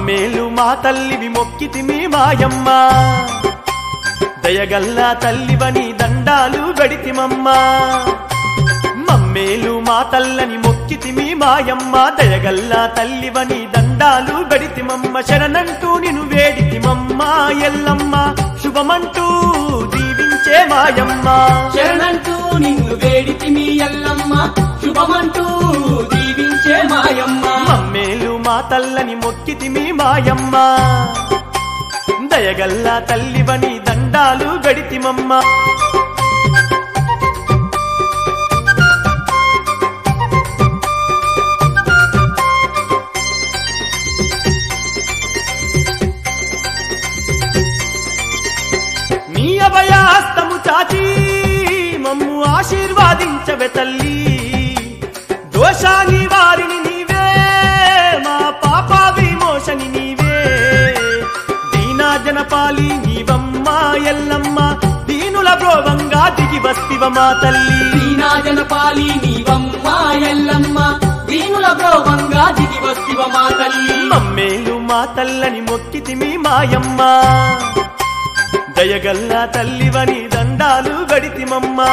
మమ్మేలు మా తల్లివి మొక్కితిమి మాయమ్మ దయగల్లా తల్లివని దండాలు గడితిమమ్మా మమ్మేలు మా తల్లని మొక్కితిమి మాయమ్మ దయగల్లా తల్లివని దండాలు గడితిమమ్మ శరణంటూ నిను వేడితిమమ్మ ఎల్లమ్మ శుభమంటూ దీవించే మాయమ్మ శరణంటూ నిన్ను వేడితి మీ ఎల్లమ్మ శుభమంటూ దీవించే మాయమ్మ మమ్మేలు మా తల్లని మొక్కితిమి మాయమ్మ దయగల్లా తల్లివని దండాలు గడితిమమ్మ నీ అభయాస్తము చాచి మమ్ము ఆశీర్వాదించవే తల్లి దోషాని వారిని నీవే మా పాప విమోచని నీవే దీనా జనపాలి నీవమ్మ ఎల్లమ్మ దీనుల బ్రోవంగా దిగి వస్తివ మా తల్లి దీనాజన పాలి నీవమ్మ ఎల్లమ్మ దీనుల బ్రోవంగా దిగి వస్తివ మా తల్లి మమ్మేలు మా తల్లని మొక్కితిమి మాయమ్మ దయగల్లా తల్లివని దండాలు గడితిమమ్మా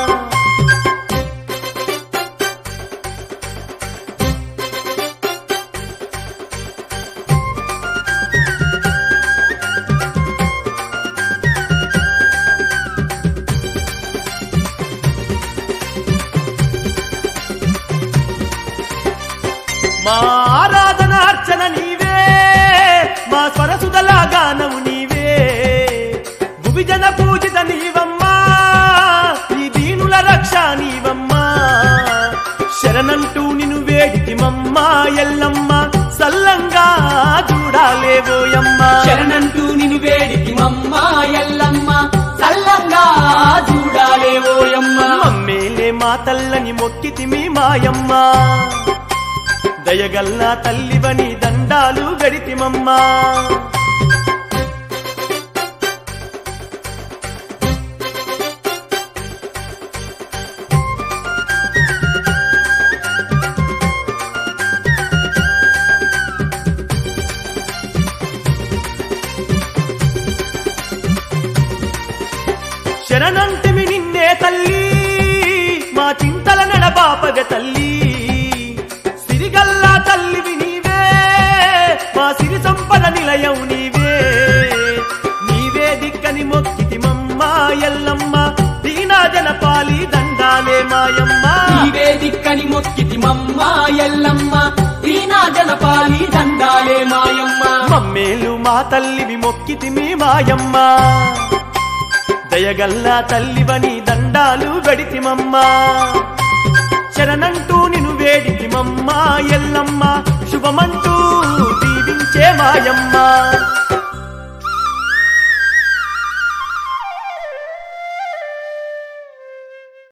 మా ఆరాధన అర్చన నీవే మా స్వరసుదల గానము నీవే భువిజన పూజిత నీవమ్మా ఈ దీనుల రక్ష నీవమ్మా శరణంటూ నిన్ను వేడితిమమ్మా ఎల్లమ్మ సల్లంగా చూడాలేవోయమ్మా శరణంటూ నిన్ను వేడికి మమ్మ ఎల్లమ్మ చల్లంగా చూడాలే ఓయమ్మ మమ్మేలే మా తల్లని మొక్కితిమి మాయమ్మ దయగల్లా తల్లివని దండాలు గడితిమమ్మా శరణంటిమి నిన్నే తల్లి మా చింతల నడబాపగ తల్లి సిరిగల్లా తల్లివి నీవే మా సిరి సంపద నిలయం నీవే నీవే దిక్కని మొక్కితి మమ్మ ఎల్లమ్మ దీనా జనపాలి దండాలే మాయమ్మ నీవే దిక్కని మొక్కితి మమ్మ ఎల్లమ్మ దీనాజన పాలి దండాలే మాయమ్మ మమ్మేలు మా తల్లివి మొక్కితిమి మాయమ్మ దయగల్లా తల్లివని దండాలు గడితిమమ్మా శరణంటూ నిన్ను వేడితిమమ్మా ఎల్లమ్మ శుభమంటూ దీవించే మాయమ్మ